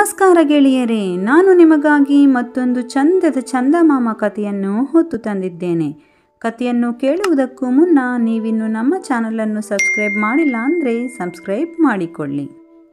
ನಮಸ್ಕಾರ ಗೆಳೆಯರೇ ನಾನು ನಿಮಗಾಗಿ ಮತ್ತೊಂದು ಚಂದದ ಚಂದಮಾಮ ಕಥೆಯನ್ನು ಹೊತ್ತು ತಂದಿದ್ದೇನೆ ಕಥೆಯನ್ನು ಕೇಳುವುದಕ್ಕೂ ಮುನ್ನ ನೀವಿನ್ನು ನಮ್ಮ ಚಾನಲನ್ನು ಸಬ್ಸ್ಕ್ರೈಬ್ ಮಾಡಿಲ್ಲ ಅಂದರೆ ಸಬ್ಸ್ಕ್ರೈಬ್ ಮಾಡಿಕೊಳ್ಳಿ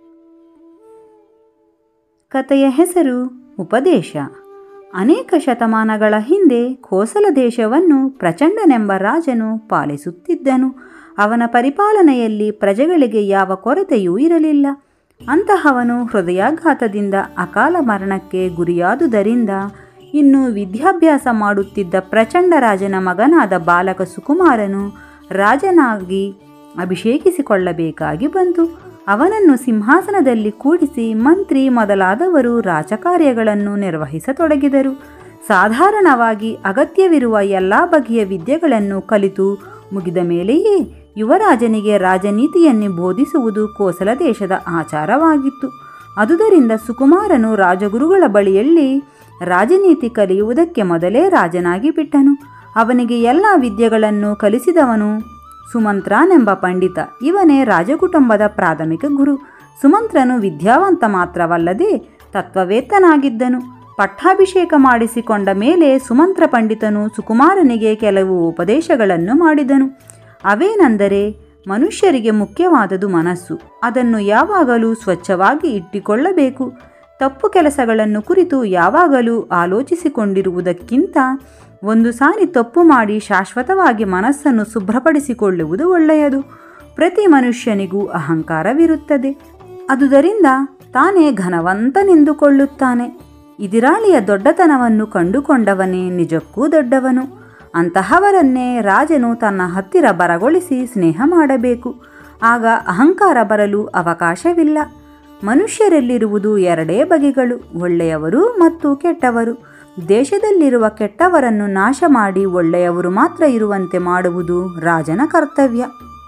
ಕಥೆಯ ಹೆಸರು ಉಪದೇಶ ಅನೇಕ ಶತಮಾನಗಳ ಹಿಂದೆ ಕೋಸಲ ದೇಶವನ್ನು ಪ್ರಚಂಡನೆಂಬ ರಾಜನು ಪಾಲಿಸುತ್ತಿದ್ದನು ಅವನ ಪರಿಪಾಲನೆಯಲ್ಲಿ ಪ್ರಜೆಗಳಿಗೆ ಯಾವ ಕೊರತೆಯೂ ಇರಲಿಲ್ಲ ಅಂತಹವನು ಹೃದಯಾಘಾತದಿಂದ ಅಕಾಲ ಮರಣಕ್ಕೆ ಗುರಿಯಾದುದರಿಂದ ಇನ್ನು ವಿದ್ಯಾಭ್ಯಾಸ ಮಾಡುತ್ತಿದ್ದ ಪ್ರಚಂಡ ರಾಜನ ಮಗನಾದ ಬಾಲಕ ಸುಕುಮಾರನು ರಾಜನಾಗಿ ಅಭಿಷೇಕಿಸಿಕೊಳ್ಳಬೇಕಾಗಿ ಬಂತು ಅವನನ್ನು ಸಿಂಹಾಸನದಲ್ಲಿ ಕೂಡಿಸಿ ಮಂತ್ರಿ ಮೊದಲಾದವರು ರಾಜಕಾರ್ಯಗಳನ್ನು ನಿರ್ವಹಿಸತೊಡಗಿದರು ಸಾಧಾರಣವಾಗಿ ಅಗತ್ಯವಿರುವ ಎಲ್ಲ ಬಗೆಯ ವಿದ್ಯೆಗಳನ್ನು ಕಲಿತು ಮುಗಿದ ಮೇಲೆಯೇ ಯುವರಾಜನಿಗೆ ರಾಜನೀತಿಯನ್ನು ಬೋಧಿಸುವುದು ಕೋಸಲ ದೇಶದ ಆಚಾರವಾಗಿತ್ತು ಅದುದರಿಂದ ಸುಕುಮಾರನು ರಾಜಗುರುಗಳ ಬಳಿಯಲ್ಲಿ ರಾಜನೀತಿ ಕಲಿಯುವುದಕ್ಕೆ ಮೊದಲೇ ರಾಜನಾಗಿ ಬಿಟ್ಟನು ಅವನಿಗೆ ಎಲ್ಲ ವಿದ್ಯೆಗಳನ್ನು ಕಲಿಸಿದವನು ಸುಮಂತ್ರನೆಂಬ ಪಂಡಿತ ಇವನೇ ರಾಜಕುಟುಂಬದ ಪ್ರಾಥಮಿಕ ಗುರು ಸುಮಂತ್ರನು ವಿದ್ಯಾವಂತ ಮಾತ್ರವಲ್ಲದೆ ತತ್ವವೇತ್ತನಾಗಿದ್ದನು ಪಟ್ಟಾಭಿಷೇಕ ಮಾಡಿಸಿಕೊಂಡ ಮೇಲೆ ಸುಮಂತ್ರ ಪಂಡಿತನು ಸುಕುಮಾರನಿಗೆ ಕೆಲವು ಉಪದೇಶಗಳನ್ನು ಮಾಡಿದನು ಅವೇನೆಂದರೆ ಮನುಷ್ಯರಿಗೆ ಮುಖ್ಯವಾದುದು ಮನಸ್ಸು ಅದನ್ನು ಯಾವಾಗಲೂ ಸ್ವಚ್ಛವಾಗಿ ಇಟ್ಟುಕೊಳ್ಳಬೇಕು ತಪ್ಪು ಕೆಲಸಗಳನ್ನು ಕುರಿತು ಯಾವಾಗಲೂ ಆಲೋಚಿಸಿಕೊಂಡಿರುವುದಕ್ಕಿಂತ ಒಂದು ಸಾರಿ ತಪ್ಪು ಮಾಡಿ ಶಾಶ್ವತವಾಗಿ ಮನಸ್ಸನ್ನು ಶುಭ್ರಪಡಿಸಿಕೊಳ್ಳುವುದು ಒಳ್ಳೆಯದು ಪ್ರತಿ ಮನುಷ್ಯನಿಗೂ ಅಹಂಕಾರವಿರುತ್ತದೆ ಅದುದರಿಂದ ತಾನೇ ಘನವಂತನೆಂದುಕೊಳ್ಳುತ್ತಾನೆ ಇದಿರಾಳಿಯ ದೊಡ್ಡತನವನ್ನು ಕಂಡುಕೊಂಡವನೇ ನಿಜಕ್ಕೂ ದೊಡ್ಡವನು ಅಂತಹವರನ್ನೇ ರಾಜನು ತನ್ನ ಹತ್ತಿರ ಬರಗೊಳಿಸಿ ಸ್ನೇಹ ಮಾಡಬೇಕು ಆಗ ಅಹಂಕಾರ ಬರಲು ಅವಕಾಶವಿಲ್ಲ ಮನುಷ್ಯರಲ್ಲಿರುವುದು ಎರಡೇ ಬಗೆಗಳು ಒಳ್ಳೆಯವರು ಮತ್ತು ಕೆಟ್ಟವರು ದೇಶದಲ್ಲಿರುವ ಕೆಟ್ಟವರನ್ನು ನಾಶ ಮಾಡಿ ಒಳ್ಳೆಯವರು ಮಾತ್ರ ಇರುವಂತೆ ಮಾಡುವುದು ರಾಜನ ಕರ್ತವ್ಯ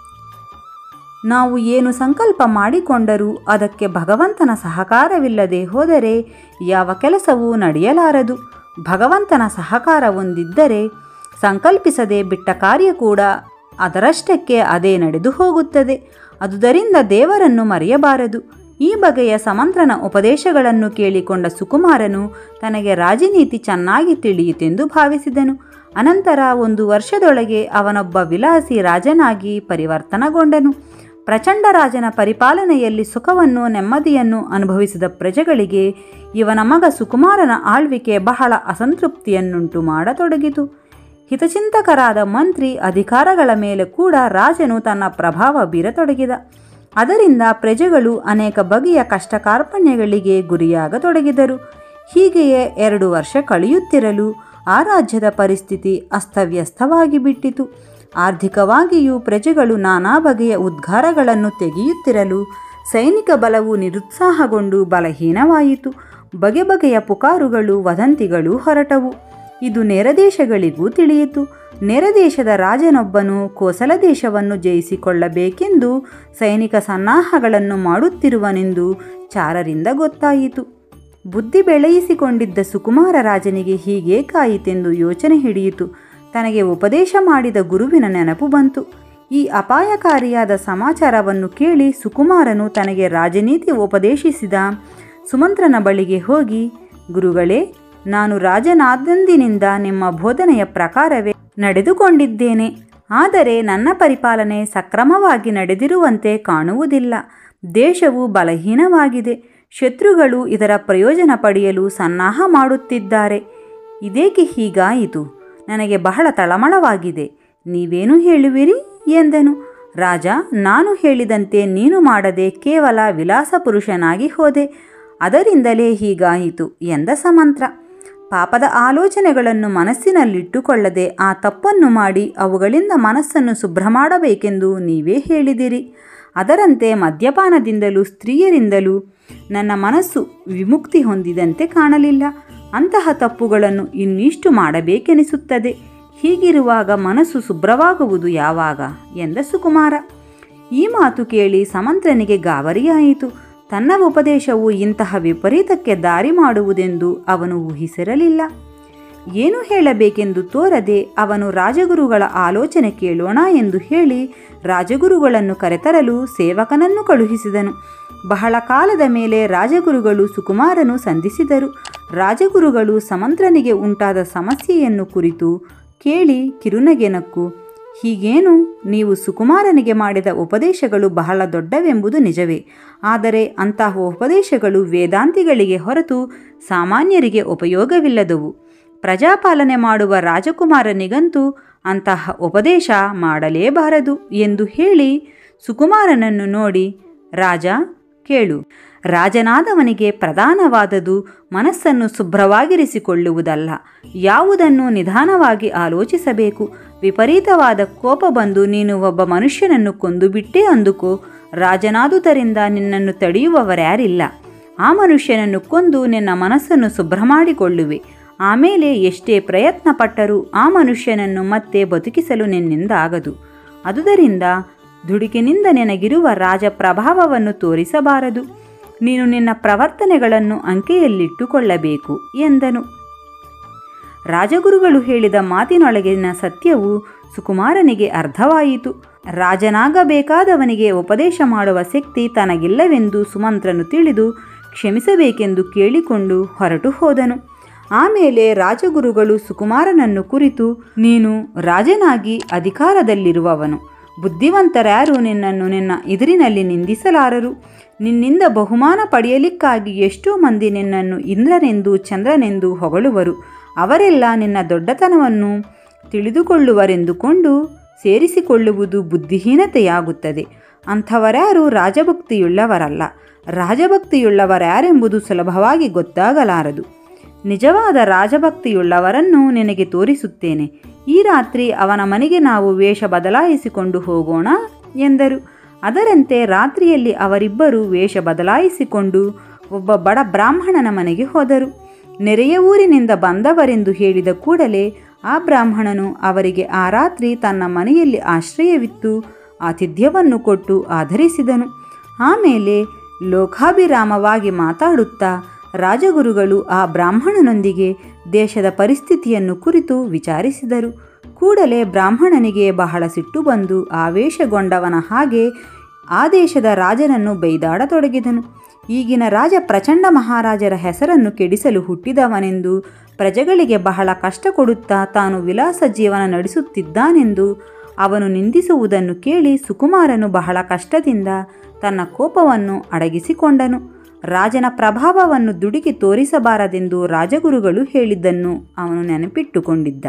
ನಾವು ಏನು ಸಂಕಲ್ಪ ಮಾಡಿಕೊಂಡರೂ ಅದಕ್ಕೆ ಭಗವಂತನ ಸಹಕಾರವಿಲ್ಲದೆ ಹೋದರೆ ಯಾವ ಕೆಲಸವೂ ನಡೆಯಲಾರದು ಭಗವಂತನ ಸಹಕಾರ ಹೊಂದಿದ್ದರೆ ಸಂಕಲ್ಪಿಸದೆ ಬಿಟ್ಟ ಕಾರ್ಯ ಕೂಡ ಅದರಷ್ಟಕ್ಕೆ ಅದೇ ನಡೆದು ಹೋಗುತ್ತದೆ ಅದುದರಿಂದ ದೇವರನ್ನು ಮರೆಯಬಾರದು ಈ ಬಗೆಯ ಸಮಂತ್ರನ ಉಪದೇಶಗಳನ್ನು ಕೇಳಿಕೊಂಡ ಸುಕುಮಾರನು ತನಗೆ ರಾಜನೀತಿ ಚೆನ್ನಾಗಿ ತಿಳಿಯಿತೆಂದು ಭಾವಿಸಿದನು ಅನಂತರ ಒಂದು ವರ್ಷದೊಳಗೆ ಅವನೊಬ್ಬ ವಿಲಾಸಿ ರಾಜನಾಗಿ ಪರಿವರ್ತನಗೊಂಡನು ಪ್ರಚಂಡ ರಾಜನ ಪರಿಪಾಲನೆಯಲ್ಲಿ ಸುಖವನ್ನು ನೆಮ್ಮದಿಯನ್ನು ಅನುಭವಿಸಿದ ಪ್ರಜೆಗಳಿಗೆ ಇವನ ಮಗ ಸುಕುಮಾರನ ಆಳ್ವಿಕೆ ಬಹಳ ಅಸಂತೃಪ್ತಿಯನ್ನುಂಟು ಮಾಡತೊಡಗಿತು ಹಿತಚಿಂತಕರಾದ ಮಂತ್ರಿ ಅಧಿಕಾರಗಳ ಮೇಲೆ ಕೂಡ ರಾಜನು ತನ್ನ ಪ್ರಭಾವ ಬೀರತೊಡಗಿದ ಅದರಿಂದ ಪ್ರಜೆಗಳು ಅನೇಕ ಬಗೆಯ ಕಷ್ಟ ಕಾರ್ಪಣ್ಯಗಳಿಗೆ ಗುರಿಯಾಗತೊಡಗಿದರು ಹೀಗೆಯೇ ಎರಡು ವರ್ಷ ಕಳೆಯುತ್ತಿರಲು ಆ ರಾಜ್ಯದ ಪರಿಸ್ಥಿತಿ ಅಸ್ತವ್ಯಸ್ತವಾಗಿ ಬಿಟ್ಟಿತು ಆರ್ಥಿಕವಾಗಿಯೂ ಪ್ರಜೆಗಳು ನಾನಾ ಬಗೆಯ ಉದ್ಗಾರಗಳನ್ನು ತೆಗೆಯುತ್ತಿರಲು ಸೈನಿಕ ಬಲವು ನಿರುತ್ಸಾಹಗೊಂಡು ಬಲಹೀನವಾಯಿತು ಬಗೆ ಬಗೆಯ ಪುಕಾರುಗಳು ವದಂತಿಗಳು ಹೊರಟವು ಇದು ನೆರದೇಶಗಳಿಗೂ ತಿಳಿಯಿತು ನೆರದೇಶದ ರಾಜನೊಬ್ಬನು ಕೋಸಲ ದೇಶವನ್ನು ಜಯಿಸಿಕೊಳ್ಳಬೇಕೆಂದು ಸೈನಿಕ ಸನ್ನಾಹಗಳನ್ನು ಮಾಡುತ್ತಿರುವನೆಂದು ಚಾರರಿಂದ ಗೊತ್ತಾಯಿತು ಬುದ್ಧಿ ಬೆಳೆಯಿಸಿಕೊಂಡಿದ್ದ ಸುಕುಮಾರ ರಾಜನಿಗೆ ಹೀಗೆ ಕಾಯಿತೆಂದು ಯೋಚನೆ ಹಿಡಿಯಿತು ತನಗೆ ಉಪದೇಶ ಮಾಡಿದ ಗುರುವಿನ ನೆನಪು ಬಂತು ಈ ಅಪಾಯಕಾರಿಯಾದ ಸಮಾಚಾರವನ್ನು ಕೇಳಿ ಸುಕುಮಾರನು ತನಗೆ ರಾಜನೀತಿ ಉಪದೇಶಿಸಿದ ಸುಮಂತ್ರನ ಬಳಿಗೆ ಹೋಗಿ ಗುರುಗಳೇ ನಾನು ರಾಜನಾದಂದಿನಿಂದ ನಿಮ್ಮ ಬೋಧನೆಯ ಪ್ರಕಾರವೇ ನಡೆದುಕೊಂಡಿದ್ದೇನೆ ಆದರೆ ನನ್ನ ಪರಿಪಾಲನೆ ಸಕ್ರಮವಾಗಿ ನಡೆದಿರುವಂತೆ ಕಾಣುವುದಿಲ್ಲ ದೇಶವು ಬಲಹೀನವಾಗಿದೆ ಶತ್ರುಗಳು ಇದರ ಪ್ರಯೋಜನ ಪಡೆಯಲು ಸನ್ನಾಹ ಮಾಡುತ್ತಿದ್ದಾರೆ ಇದೇಕೆ ಹೀಗಾಯಿತು ನನಗೆ ಬಹಳ ತಳಮಳವಾಗಿದೆ ನೀವೇನು ಹೇಳುವಿರಿ ಎಂದನು ರಾಜ ನಾನು ಹೇಳಿದಂತೆ ನೀನು ಮಾಡದೆ ಕೇವಲ ವಿಲಾಸ ಪುರುಷನಾಗಿ ಹೋದೆ ಅದರಿಂದಲೇ ಹೀಗಾಯಿತು ಎಂದ ಸಮಂತ್ರ ಪಾಪದ ಆಲೋಚನೆಗಳನ್ನು ಮನಸ್ಸಿನಲ್ಲಿಟ್ಟುಕೊಳ್ಳದೆ ಆ ತಪ್ಪನ್ನು ಮಾಡಿ ಅವುಗಳಿಂದ ಮನಸ್ಸನ್ನು ಶುಭ್ರ ಮಾಡಬೇಕೆಂದು ನೀವೇ ಹೇಳಿದಿರಿ ಅದರಂತೆ ಮದ್ಯಪಾನದಿಂದಲೂ ಸ್ತ್ರೀಯರಿಂದಲೂ ನನ್ನ ಮನಸ್ಸು ವಿಮುಕ್ತಿ ಹೊಂದಿದಂತೆ ಕಾಣಲಿಲ್ಲ ಅಂತಹ ತಪ್ಪುಗಳನ್ನು ಇನ್ನಿಷ್ಟು ಮಾಡಬೇಕೆನಿಸುತ್ತದೆ ಹೀಗಿರುವಾಗ ಮನಸ್ಸು ಶುಭ್ರವಾಗುವುದು ಯಾವಾಗ ಎಂದ ಸುಕುಮಾರ ಈ ಮಾತು ಕೇಳಿ ಸಮಂತ್ರನಿಗೆ ಗಾಬರಿಯಾಯಿತು ತನ್ನ ಉಪದೇಶವು ಇಂತಹ ವಿಪರೀತಕ್ಕೆ ದಾರಿ ಮಾಡುವುದೆಂದು ಅವನು ಊಹಿಸಿರಲಿಲ್ಲ ಏನು ಹೇಳಬೇಕೆಂದು ತೋರದೆ ಅವನು ರಾಜಗುರುಗಳ ಆಲೋಚನೆ ಕೇಳೋಣ ಎಂದು ಹೇಳಿ ರಾಜಗುರುಗಳನ್ನು ಕರೆತರಲು ಸೇವಕನನ್ನು ಕಳುಹಿಸಿದನು ಬಹಳ ಕಾಲದ ಮೇಲೆ ರಾಜಗುರುಗಳು ಸುಕುಮಾರನು ಸಂಧಿಸಿದರು ರಾಜಗುರುಗಳು ಸಮಂತ್ರನಿಗೆ ಉಂಟಾದ ಸಮಸ್ಯೆಯನ್ನು ಕುರಿತು ಕೇಳಿ ಕಿರುನಗೆನಕ್ಕು ಹೀಗೇನು ನೀವು ಸುಕುಮಾರನಿಗೆ ಮಾಡಿದ ಉಪದೇಶಗಳು ಬಹಳ ದೊಡ್ಡವೆಂಬುದು ನಿಜವೇ ಆದರೆ ಅಂತಹ ಉಪದೇಶಗಳು ವೇದಾಂತಿಗಳಿಗೆ ಹೊರತು ಸಾಮಾನ್ಯರಿಗೆ ಉಪಯೋಗವಿಲ್ಲದವು ಪ್ರಜಾಪಾಲನೆ ಮಾಡುವ ರಾಜಕುಮಾರನಿಗಂತೂ ಅಂತಹ ಉಪದೇಶ ಮಾಡಲೇಬಾರದು ಎಂದು ಹೇಳಿ ಸುಕುಮಾರನನ್ನು ನೋಡಿ ರಾಜ ಕೇಳು ರಾಜನಾದವನಿಗೆ ಪ್ರಧಾನವಾದದು ಮನಸ್ಸನ್ನು ಶುಭ್ರವಾಗಿರಿಸಿಕೊಳ್ಳುವುದಲ್ಲ ಯಾವುದನ್ನು ನಿಧಾನವಾಗಿ ಆಲೋಚಿಸಬೇಕು ವಿಪರೀತವಾದ ಕೋಪ ಬಂದು ನೀನು ಒಬ್ಬ ಮನುಷ್ಯನನ್ನು ಕೊಂದುಬಿಟ್ಟೇ ಅಂದುಕೋ ರಾಜನಾದುದರಿಂದ ನಿನ್ನನ್ನು ತಡೆಯುವವರ್ಯಾರಿಲ್ಲ ಆ ಮನುಷ್ಯನನ್ನು ಕೊಂದು ನಿನ್ನ ಮನಸ್ಸನ್ನು ಶುಭ್ರ ಮಾಡಿಕೊಳ್ಳುವೆ ಆಮೇಲೆ ಎಷ್ಟೇ ಪ್ರಯತ್ನ ಪಟ್ಟರೂ ಆ ಮನುಷ್ಯನನ್ನು ಮತ್ತೆ ಬದುಕಿಸಲು ನಿನ್ನಿಂದ ಆಗದು ಅದುದರಿಂದ ದುಡುಕಿನಿಂದ ನಿನಗಿರುವ ರಾಜ ಪ್ರಭಾವವನ್ನು ತೋರಿಸಬಾರದು ನೀನು ನಿನ್ನ ಪ್ರವರ್ತನೆಗಳನ್ನು ಅಂಕೆಯಲ್ಲಿಟ್ಟುಕೊಳ್ಳಬೇಕು ಎಂದನು ರಾಜಗುರುಗಳು ಹೇಳಿದ ಮಾತಿನೊಳಗಿನ ಸತ್ಯವು ಸುಕುಮಾರನಿಗೆ ಅರ್ಥವಾಯಿತು ರಾಜನಾಗಬೇಕಾದವನಿಗೆ ಉಪದೇಶ ಮಾಡುವ ಶಕ್ತಿ ತನಗಿಲ್ಲವೆಂದು ಸುಮಂತ್ರನು ತಿಳಿದು ಕ್ಷಮಿಸಬೇಕೆಂದು ಕೇಳಿಕೊಂಡು ಹೊರಟು ಹೋದನು ಆಮೇಲೆ ರಾಜಗುರುಗಳು ಸುಕುಮಾರನನ್ನು ಕುರಿತು ನೀನು ರಾಜನಾಗಿ ಅಧಿಕಾರದಲ್ಲಿರುವವನು ಬುದ್ಧಿವಂತರ್ಯಾರು ನಿನ್ನನ್ನು ನಿನ್ನ ಎದುರಿನಲ್ಲಿ ನಿಂದಿಸಲಾರರು ನಿನ್ನಿಂದ ಬಹುಮಾನ ಪಡೆಯಲಿಕ್ಕಾಗಿ ಎಷ್ಟೋ ಮಂದಿ ನಿನ್ನನ್ನು ಇಂದ್ರನೆಂದು ಚಂದ್ರನೆಂದು ಹೊಗಳುವರು ಅವರೆಲ್ಲ ನಿನ್ನ ದೊಡ್ಡತನವನ್ನು ತಿಳಿದುಕೊಳ್ಳುವರೆಂದುಕೊಂಡು ಸೇರಿಸಿಕೊಳ್ಳುವುದು ಬುದ್ಧಿಹೀನತೆಯಾಗುತ್ತದೆ ಅಂಥವರ್ಯಾರು ರಾಜಭಕ್ತಿಯುಳ್ಳವರಲ್ಲ ರಾಜಭಕ್ತಿಯುಳ್ಳವರ್ಯಾರೆಂಬುದು ಸುಲಭವಾಗಿ ಗೊತ್ತಾಗಲಾರದು ನಿಜವಾದ ರಾಜಭಕ್ತಿಯುಳ್ಳವರನ್ನು ನಿನಗೆ ತೋರಿಸುತ್ತೇನೆ ಈ ರಾತ್ರಿ ಅವನ ಮನೆಗೆ ನಾವು ವೇಷ ಬದಲಾಯಿಸಿಕೊಂಡು ಹೋಗೋಣ ಎಂದರು ಅದರಂತೆ ರಾತ್ರಿಯಲ್ಲಿ ಅವರಿಬ್ಬರು ವೇಷ ಬದಲಾಯಿಸಿಕೊಂಡು ಒಬ್ಬ ಬಡ ಬ್ರಾಹ್ಮಣನ ಮನೆಗೆ ಹೋದರು ನೆರೆಯ ಊರಿನಿಂದ ಬಂದವರೆಂದು ಹೇಳಿದ ಕೂಡಲೇ ಆ ಬ್ರಾಹ್ಮಣನು ಅವರಿಗೆ ಆ ರಾತ್ರಿ ತನ್ನ ಮನೆಯಲ್ಲಿ ಆಶ್ರಯವಿತ್ತು ಆತಿಥ್ಯವನ್ನು ಕೊಟ್ಟು ಆಧರಿಸಿದನು ಆಮೇಲೆ ಲೋಕಾಭಿರಾಮವಾಗಿ ಮಾತಾಡುತ್ತಾ ರಾಜಗುರುಗಳು ಆ ಬ್ರಾಹ್ಮಣನೊಂದಿಗೆ ದೇಶದ ಪರಿಸ್ಥಿತಿಯನ್ನು ಕುರಿತು ವಿಚಾರಿಸಿದರು ಕೂಡಲೇ ಬ್ರಾಹ್ಮಣನಿಗೆ ಬಹಳ ಸಿಟ್ಟು ಬಂದು ಆವೇಶಗೊಂಡವನ ಹಾಗೆ ಆ ದೇಶದ ರಾಜನನ್ನು ಬೈದಾಡತೊಡಗಿದನು ಈಗಿನ ರಾಜ ಪ್ರಚಂಡ ಮಹಾರಾಜರ ಹೆಸರನ್ನು ಕೆಡಿಸಲು ಹುಟ್ಟಿದವನೆಂದು ಪ್ರಜೆಗಳಿಗೆ ಬಹಳ ಕಷ್ಟ ಕೊಡುತ್ತಾ ತಾನು ವಿಲಾಸ ಜೀವನ ನಡೆಸುತ್ತಿದ್ದಾನೆಂದು ಅವನು ನಿಂದಿಸುವುದನ್ನು ಕೇಳಿ ಸುಕುಮಾರನು ಬಹಳ ಕಷ್ಟದಿಂದ ತನ್ನ ಕೋಪವನ್ನು ಅಡಗಿಸಿಕೊಂಡನು ರಾಜನ ಪ್ರಭಾವವನ್ನು ದುಡುಕಿ ತೋರಿಸಬಾರದೆಂದು ರಾಜಗುರುಗಳು ಹೇಳಿದ್ದನ್ನು ಅವನು ನೆನಪಿಟ್ಟುಕೊಂಡಿದ್ದ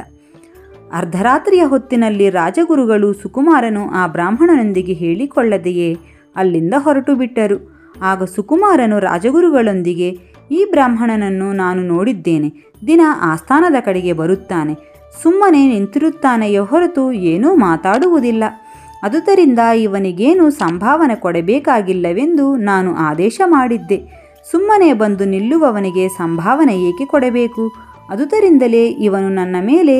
ಅರ್ಧರಾತ್ರಿಯ ಹೊತ್ತಿನಲ್ಲಿ ರಾಜಗುರುಗಳು ಸುಕುಮಾರನು ಆ ಬ್ರಾಹ್ಮಣನೊಂದಿಗೆ ಹೇಳಿಕೊಳ್ಳದೆಯೇ ಅಲ್ಲಿಂದ ಹೊರಟು ಬಿಟ್ಟರು ಆಗ ಸುಕುಮಾರನು ರಾಜಗುರುಗಳೊಂದಿಗೆ ಈ ಬ್ರಾಹ್ಮಣನನ್ನು ನಾನು ನೋಡಿದ್ದೇನೆ ದಿನ ಆಸ್ಥಾನದ ಕಡೆಗೆ ಬರುತ್ತಾನೆ ಸುಮ್ಮನೆ ನಿಂತಿರುತ್ತಾನೆಯೇ ಹೊರತು ಏನೂ ಮಾತಾಡುವುದಿಲ್ಲ ಅದುದರಿಂದ ಇವನಿಗೇನು ಸಂಭಾವನೆ ಕೊಡಬೇಕಾಗಿಲ್ಲವೆಂದು ನಾನು ಆದೇಶ ಮಾಡಿದ್ದೆ ಸುಮ್ಮನೆ ಬಂದು ನಿಲ್ಲುವವನಿಗೆ ಸಂಭಾವನೆ ಏಕೆ ಕೊಡಬೇಕು ಅದುದರಿಂದಲೇ ಇವನು ನನ್ನ ಮೇಲೆ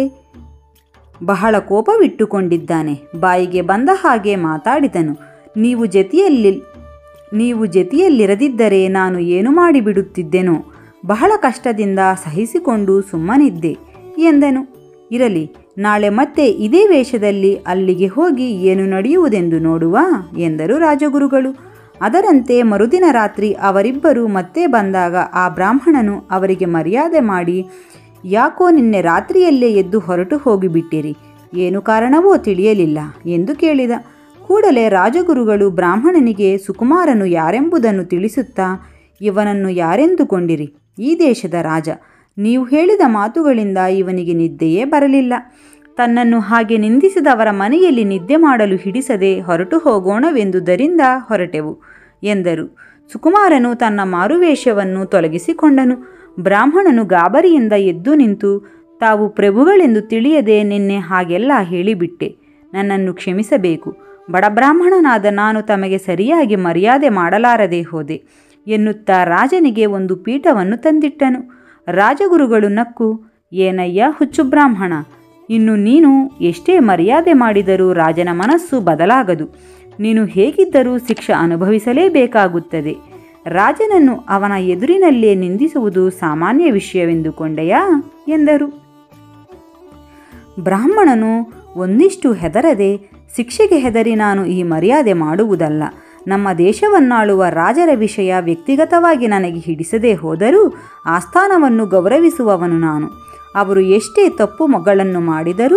ಬಹಳ ಕೋಪವಿಟ್ಟುಕೊಂಡಿದ್ದಾನೆ ಬಾಯಿಗೆ ಬಂದ ಹಾಗೆ ಮಾತಾಡಿದನು ನೀವು ಜೊತೆಯಲ್ಲಿ ನೀವು ಜೊತೆಯಲ್ಲಿರದಿದ್ದರೆ ನಾನು ಏನು ಮಾಡಿಬಿಡುತ್ತಿದ್ದೆನೋ ಬಹಳ ಕಷ್ಟದಿಂದ ಸಹಿಸಿಕೊಂಡು ಸುಮ್ಮನಿದ್ದೆ ಎಂದನು ಇರಲಿ ನಾಳೆ ಮತ್ತೆ ಇದೇ ವೇಷದಲ್ಲಿ ಅಲ್ಲಿಗೆ ಹೋಗಿ ಏನು ನಡೆಯುವುದೆಂದು ನೋಡುವ ಎಂದರು ರಾಜಗುರುಗಳು ಅದರಂತೆ ಮರುದಿನ ರಾತ್ರಿ ಅವರಿಬ್ಬರು ಮತ್ತೆ ಬಂದಾಗ ಆ ಬ್ರಾಹ್ಮಣನು ಅವರಿಗೆ ಮರ್ಯಾದೆ ಮಾಡಿ ಯಾಕೋ ನಿನ್ನೆ ರಾತ್ರಿಯಲ್ಲೇ ಎದ್ದು ಹೊರಟು ಹೋಗಿಬಿಟ್ಟಿರಿ ಏನು ಕಾರಣವೋ ತಿಳಿಯಲಿಲ್ಲ ಎಂದು ಕೇಳಿದ ಕೂಡಲೇ ರಾಜಗುರುಗಳು ಬ್ರಾಹ್ಮಣನಿಗೆ ಸುಕುಮಾರನು ಯಾರೆಂಬುದನ್ನು ತಿಳಿಸುತ್ತಾ ಇವನನ್ನು ಯಾರೆಂದುಕೊಂಡಿರಿ ಈ ದೇಶದ ರಾಜ ನೀವು ಹೇಳಿದ ಮಾತುಗಳಿಂದ ಇವನಿಗೆ ನಿದ್ದೆಯೇ ಬರಲಿಲ್ಲ ತನ್ನನ್ನು ಹಾಗೆ ನಿಂದಿಸಿದವರ ಮನೆಯಲ್ಲಿ ನಿದ್ದೆ ಮಾಡಲು ಹಿಡಿಸದೆ ಹೊರಟು ಹೋಗೋಣವೆಂದುದರಿಂದ ಹೊರಟೆವು ಎಂದರು ಸುಕುಮಾರನು ತನ್ನ ಮಾರುವೇಷವನ್ನು ತೊಲಗಿಸಿಕೊಂಡನು ಬ್ರಾಹ್ಮಣನು ಗಾಬರಿಯಿಂದ ಎದ್ದು ನಿಂತು ತಾವು ಪ್ರಭುಗಳೆಂದು ತಿಳಿಯದೆ ನಿನ್ನೆ ಹಾಗೆಲ್ಲ ಹೇಳಿಬಿಟ್ಟೆ ನನ್ನನ್ನು ಕ್ಷಮಿಸಬೇಕು ಬಡಬ್ರಾಹ್ಮಣನಾದ ನಾನು ತಮಗೆ ಸರಿಯಾಗಿ ಮರ್ಯಾದೆ ಮಾಡಲಾರದೆ ಹೋದೆ ಎನ್ನುತ್ತಾ ರಾಜನಿಗೆ ಒಂದು ಪೀಠವನ್ನು ತಂದಿಟ್ಟನು ರಾಜಗುರುಗಳು ನಕ್ಕು ಏನಯ್ಯ ಹುಚ್ಚು ಬ್ರಾಹ್ಮಣ ಇನ್ನು ನೀನು ಎಷ್ಟೇ ಮರ್ಯಾದೆ ಮಾಡಿದರೂ ರಾಜನ ಮನಸ್ಸು ಬದಲಾಗದು ನೀನು ಹೇಗಿದ್ದರೂ ಶಿಕ್ಷೆ ಅನುಭವಿಸಲೇಬೇಕಾಗುತ್ತದೆ ರಾಜನನ್ನು ಅವನ ಎದುರಿನಲ್ಲೇ ನಿಂದಿಸುವುದು ಸಾಮಾನ್ಯ ವಿಷಯವೆಂದುಕೊಂಡೆಯಾ ಎಂದರು ಬ್ರಾಹ್ಮಣನು ಒಂದಿಷ್ಟು ಹೆದರದೆ ಶಿಕ್ಷೆಗೆ ಹೆದರಿ ನಾನು ಈ ಮರ್ಯಾದೆ ಮಾಡುವುದಲ್ಲ ನಮ್ಮ ದೇಶವನ್ನಾಳುವ ರಾಜರ ವಿಷಯ ವ್ಯಕ್ತಿಗತವಾಗಿ ನನಗೆ ಹಿಡಿಸದೇ ಹೋದರೂ ಆಸ್ಥಾನವನ್ನು ಗೌರವಿಸುವವನು ನಾನು ಅವರು ಎಷ್ಟೇ ತಪ್ಪು ಮಗಳನ್ನು ಮಾಡಿದರೂ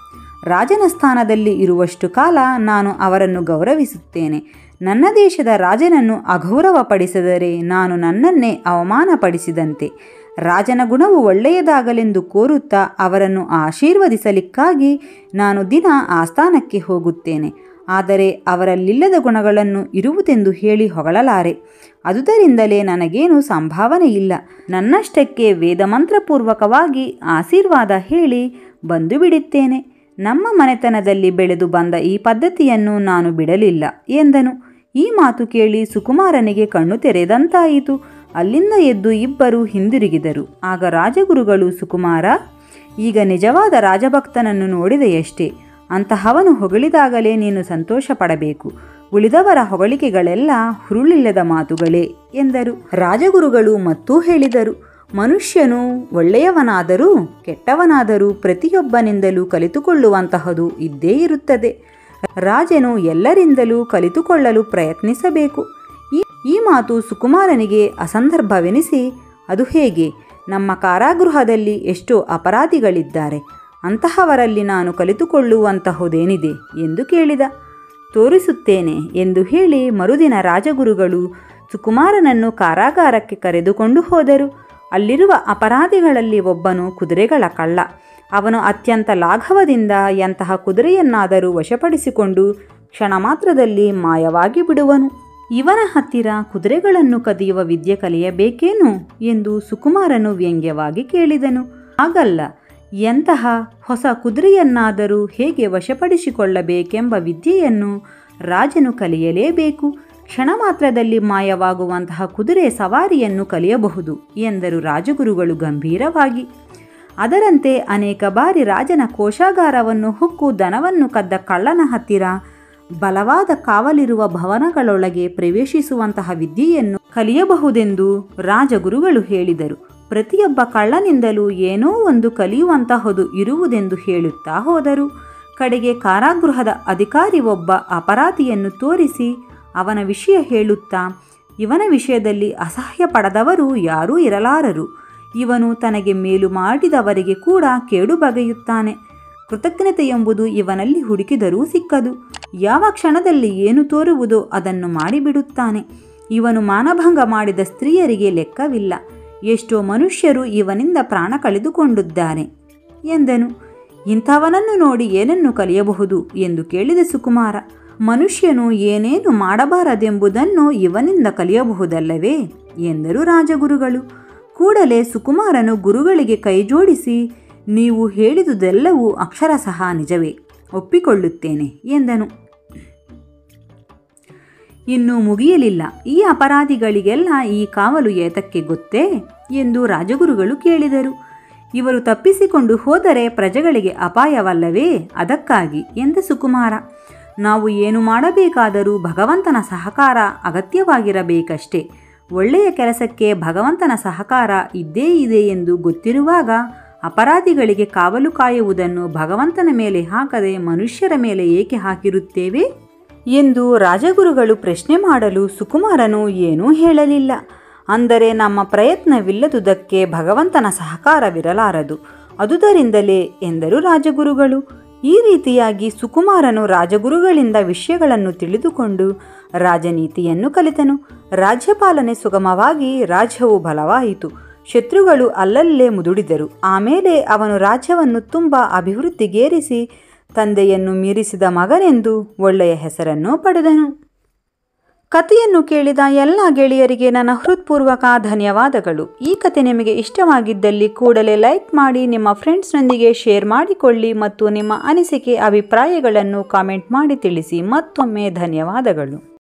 ರಾಜನ ಸ್ಥಾನದಲ್ಲಿ ಇರುವಷ್ಟು ಕಾಲ ನಾನು ಅವರನ್ನು ಗೌರವಿಸುತ್ತೇನೆ ನನ್ನ ದೇಶದ ರಾಜನನ್ನು ಅಗೌರವಪಡಿಸಿದರೆ ನಾನು ನನ್ನನ್ನೇ ಅವಮಾನಪಡಿಸಿದಂತೆ ರಾಜನ ಗುಣವು ಒಳ್ಳೆಯದಾಗಲೆಂದು ಕೋರುತ್ತಾ ಅವರನ್ನು ಆಶೀರ್ವದಿಸಲಿಕ್ಕಾಗಿ ನಾನು ದಿನ ಆಸ್ಥಾನಕ್ಕೆ ಹೋಗುತ್ತೇನೆ ಆದರೆ ಅವರಲ್ಲಿಲ್ಲದ ಗುಣಗಳನ್ನು ಇರುವುದೆಂದು ಹೇಳಿ ಹೊಗಳಲಾರೆ ಅದುದರಿಂದಲೇ ನನಗೇನು ಸಂಭಾವನೆ ಇಲ್ಲ ನನ್ನಷ್ಟಕ್ಕೆ ವೇದಮಂತ್ರಪೂರ್ವಕವಾಗಿ ಆಶೀರ್ವಾದ ಹೇಳಿ ಬಂದು ಬಿಡುತ್ತೇನೆ ನಮ್ಮ ಮನೆತನದಲ್ಲಿ ಬೆಳೆದು ಬಂದ ಈ ಪದ್ಧತಿಯನ್ನು ನಾನು ಬಿಡಲಿಲ್ಲ ಎಂದನು ಈ ಮಾತು ಕೇಳಿ ಸುಕುಮಾರನಿಗೆ ಕಣ್ಣು ತೆರೆದಂತಾಯಿತು ಅಲ್ಲಿಂದ ಎದ್ದು ಇಬ್ಬರು ಹಿಂದಿರುಗಿದರು ಆಗ ರಾಜಗುರುಗಳು ಸುಕುಮಾರ ಈಗ ನಿಜವಾದ ರಾಜಭಕ್ತನನ್ನು ನೋಡಿದೆಯಷ್ಟೇ ಅಂತಹವನು ಹೊಗಳಿದಾಗಲೇ ನೀನು ಸಂತೋಷ ಪಡಬೇಕು ಉಳಿದವರ ಹೊಗಳಿಕೆಗಳೆಲ್ಲ ಹುರುಳಿಲ್ಲದ ಮಾತುಗಳೇ ಎಂದರು ರಾಜಗುರುಗಳು ಮತ್ತೂ ಹೇಳಿದರು ಮನುಷ್ಯನು ಒಳ್ಳೆಯವನಾದರೂ ಕೆಟ್ಟವನಾದರೂ ಪ್ರತಿಯೊಬ್ಬನಿಂದಲೂ ಕಲಿತುಕೊಳ್ಳುವಂತಹದು ಇದ್ದೇ ಇರುತ್ತದೆ ರಾಜನು ಎಲ್ಲರಿಂದಲೂ ಕಲಿತುಕೊಳ್ಳಲು ಪ್ರಯತ್ನಿಸಬೇಕು ಈ ಈ ಮಾತು ಸುಕುಮಾರನಿಗೆ ಅಸಂದರ್ಭವೆನಿಸಿ ಅದು ಹೇಗೆ ನಮ್ಮ ಕಾರಾಗೃಹದಲ್ಲಿ ಎಷ್ಟೋ ಅಪರಾಧಿಗಳಿದ್ದಾರೆ ಅಂತಹವರಲ್ಲಿ ನಾನು ಕಲಿತುಕೊಳ್ಳುವಂತಹುದೇನಿದೆ ಎಂದು ಕೇಳಿದ ತೋರಿಸುತ್ತೇನೆ ಎಂದು ಹೇಳಿ ಮರುದಿನ ರಾಜಗುರುಗಳು ಸುಕುಮಾರನನ್ನು ಕಾರಾಗಾರಕ್ಕೆ ಕರೆದುಕೊಂಡು ಹೋದರು ಅಲ್ಲಿರುವ ಅಪರಾಧಿಗಳಲ್ಲಿ ಒಬ್ಬನು ಕುದುರೆಗಳ ಕಳ್ಳ ಅವನು ಅತ್ಯಂತ ಲಾಘವದಿಂದ ಎಂತಹ ಕುದುರೆಯನ್ನಾದರೂ ವಶಪಡಿಸಿಕೊಂಡು ಕ್ಷಣ ಮಾತ್ರದಲ್ಲಿ ಮಾಯವಾಗಿ ಬಿಡುವನು ಇವನ ಹತ್ತಿರ ಕುದುರೆಗಳನ್ನು ಕದಿಯುವ ವಿದ್ಯೆ ಕಲಿಯಬೇಕೇನು ಎಂದು ಸುಕುಮಾರನು ವ್ಯಂಗ್ಯವಾಗಿ ಕೇಳಿದನು ಹಾಗಲ್ಲ ಎಂತಹ ಹೊಸ ಕುದುರೆಯನ್ನಾದರೂ ಹೇಗೆ ವಶಪಡಿಸಿಕೊಳ್ಳಬೇಕೆಂಬ ವಿದ್ಯೆಯನ್ನು ರಾಜನು ಕಲಿಯಲೇಬೇಕು ಕ್ಷಣ ಮಾತ್ರದಲ್ಲಿ ಮಾಯವಾಗುವಂತಹ ಕುದುರೆ ಸವಾರಿಯನ್ನು ಕಲಿಯಬಹುದು ಎಂದರು ರಾಜಗುರುಗಳು ಗಂಭೀರವಾಗಿ ಅದರಂತೆ ಅನೇಕ ಬಾರಿ ರಾಜನ ಕೋಶಾಗಾರವನ್ನು ಹುಕ್ಕು ದನವನ್ನು ಕದ್ದ ಕಳ್ಳನ ಹತ್ತಿರ ಬಲವಾದ ಕಾವಲಿರುವ ಭವನಗಳೊಳಗೆ ಪ್ರವೇಶಿಸುವಂತಹ ವಿದ್ಯೆಯನ್ನು ಕಲಿಯಬಹುದೆಂದು ರಾಜಗುರುಗಳು ಹೇಳಿದರು ಪ್ರತಿಯೊಬ್ಬ ಕಳ್ಳನಿಂದಲೂ ಏನೋ ಒಂದು ಕಲಿಯುವಂತಹದು ಇರುವುದೆಂದು ಹೇಳುತ್ತಾ ಹೋದರು ಕಡೆಗೆ ಕಾರಾಗೃಹದ ಅಧಿಕಾರಿ ಒಬ್ಬ ಅಪರಾಧಿಯನ್ನು ತೋರಿಸಿ ಅವನ ವಿಷಯ ಹೇಳುತ್ತಾ ಇವನ ವಿಷಯದಲ್ಲಿ ಅಸಹ್ಯ ಪಡದವರು ಯಾರೂ ಇರಲಾರರು ಇವನು ತನಗೆ ಮೇಲು ಮಾಡಿದವರಿಗೆ ಕೂಡ ಕೇಡು ಬಗೆಯುತ್ತಾನೆ ಕೃತಜ್ಞತೆ ಎಂಬುದು ಇವನಲ್ಲಿ ಹುಡುಕಿದರೂ ಸಿಕ್ಕದು ಯಾವ ಕ್ಷಣದಲ್ಲಿ ಏನು ತೋರುವುದೋ ಅದನ್ನು ಮಾಡಿಬಿಡುತ್ತಾನೆ ಇವನು ಮಾನಭಂಗ ಮಾಡಿದ ಸ್ತ್ರೀಯರಿಗೆ ಲೆಕ್ಕವಿಲ್ಲ ಎಷ್ಟೋ ಮನುಷ್ಯರು ಇವನಿಂದ ಪ್ರಾಣ ಕಳೆದುಕೊಂಡಿದ್ದಾರೆ ಎಂದನು ಇಂಥವನನ್ನು ನೋಡಿ ಏನನ್ನು ಕಲಿಯಬಹುದು ಎಂದು ಕೇಳಿದ ಸುಕುಮಾರ ಮನುಷ್ಯನು ಏನೇನು ಮಾಡಬಾರದೆಂಬುದನ್ನು ಇವನಿಂದ ಕಲಿಯಬಹುದಲ್ಲವೇ ಎಂದರು ರಾಜಗುರುಗಳು ಕೂಡಲೇ ಸುಕುಮಾರನು ಗುರುಗಳಿಗೆ ಕೈಜೋಡಿಸಿ ನೀವು ಹೇಳಿದುದೆಲ್ಲವೂ ಅಕ್ಷರಶಃ ನಿಜವೇ ಒಪ್ಪಿಕೊಳ್ಳುತ್ತೇನೆ ಎಂದನು ಇನ್ನು ಮುಗಿಯಲಿಲ್ಲ ಈ ಅಪರಾಧಿಗಳಿಗೆಲ್ಲ ಈ ಕಾವಲು ಏತಕ್ಕೆ ಗೊತ್ತೇ ಎಂದು ರಾಜಗುರುಗಳು ಕೇಳಿದರು ಇವರು ತಪ್ಪಿಸಿಕೊಂಡು ಹೋದರೆ ಪ್ರಜೆಗಳಿಗೆ ಅಪಾಯವಲ್ಲವೇ ಅದಕ್ಕಾಗಿ ಎಂದ ಸುಕುಮಾರ ನಾವು ಏನು ಮಾಡಬೇಕಾದರೂ ಭಗವಂತನ ಸಹಕಾರ ಅಗತ್ಯವಾಗಿರಬೇಕಷ್ಟೇ ಒಳ್ಳೆಯ ಕೆಲಸಕ್ಕೆ ಭಗವಂತನ ಸಹಕಾರ ಇದ್ದೇ ಇದೆ ಎಂದು ಗೊತ್ತಿರುವಾಗ ಅಪರಾಧಿಗಳಿಗೆ ಕಾವಲು ಕಾಯುವುದನ್ನು ಭಗವಂತನ ಮೇಲೆ ಹಾಕದೆ ಮನುಷ್ಯರ ಮೇಲೆ ಏಕೆ ಹಾಕಿರುತ್ತೇವೆ ಎಂದು ರಾಜಗುರುಗಳು ಪ್ರಶ್ನೆ ಮಾಡಲು ಸುಕುಮಾರನು ಏನೂ ಹೇಳಲಿಲ್ಲ ಅಂದರೆ ನಮ್ಮ ಪ್ರಯತ್ನವಿಲ್ಲದುದಕ್ಕೆ ಭಗವಂತನ ಸಹಕಾರವಿರಲಾರದು ಅದುದರಿಂದಲೇ ಎಂದರು ರಾಜಗುರುಗಳು ಈ ರೀತಿಯಾಗಿ ಸುಕುಮಾರನು ರಾಜಗುರುಗಳಿಂದ ವಿಷಯಗಳನ್ನು ತಿಳಿದುಕೊಂಡು ರಾಜನೀತಿಯನ್ನು ಕಲಿತನು ರಾಜ್ಯಪಾಲನೆ ಸುಗಮವಾಗಿ ರಾಜ್ಯವು ಬಲವಾಯಿತು ಶತ್ರುಗಳು ಅಲ್ಲಲ್ಲೇ ಮುದುಡಿದರು ಆಮೇಲೆ ಅವನು ರಾಜ್ಯವನ್ನು ತುಂಬ ಅಭಿವೃದ್ಧಿಗೇರಿಸಿ ತಂದೆಯನ್ನು ಮೀರಿಸಿದ ಮಗನೆಂದು ಒಳ್ಳೆಯ ಹೆಸರನ್ನು ಪಡೆದನು ಕಥೆಯನ್ನು ಕೇಳಿದ ಎಲ್ಲ ಗೆಳೆಯರಿಗೆ ನನ್ನ ಹೃತ್ಪೂರ್ವಕ ಧನ್ಯವಾದಗಳು ಈ ಕತೆ ನಿಮಗೆ ಇಷ್ಟವಾಗಿದ್ದಲ್ಲಿ ಕೂಡಲೇ ಲೈಕ್ ಮಾಡಿ ನಿಮ್ಮ ಫ್ರೆಂಡ್ಸ್ನೊಂದಿಗೆ ಶೇರ್ ಮಾಡಿಕೊಳ್ಳಿ ಮತ್ತು ನಿಮ್ಮ ಅನಿಸಿಕೆ ಅಭಿಪ್ರಾಯಗಳನ್ನು ಕಾಮೆಂಟ್ ಮಾಡಿ ತಿಳಿಸಿ ಮತ್ತೊಮ್ಮೆ ಧನ್ಯವಾದಗಳು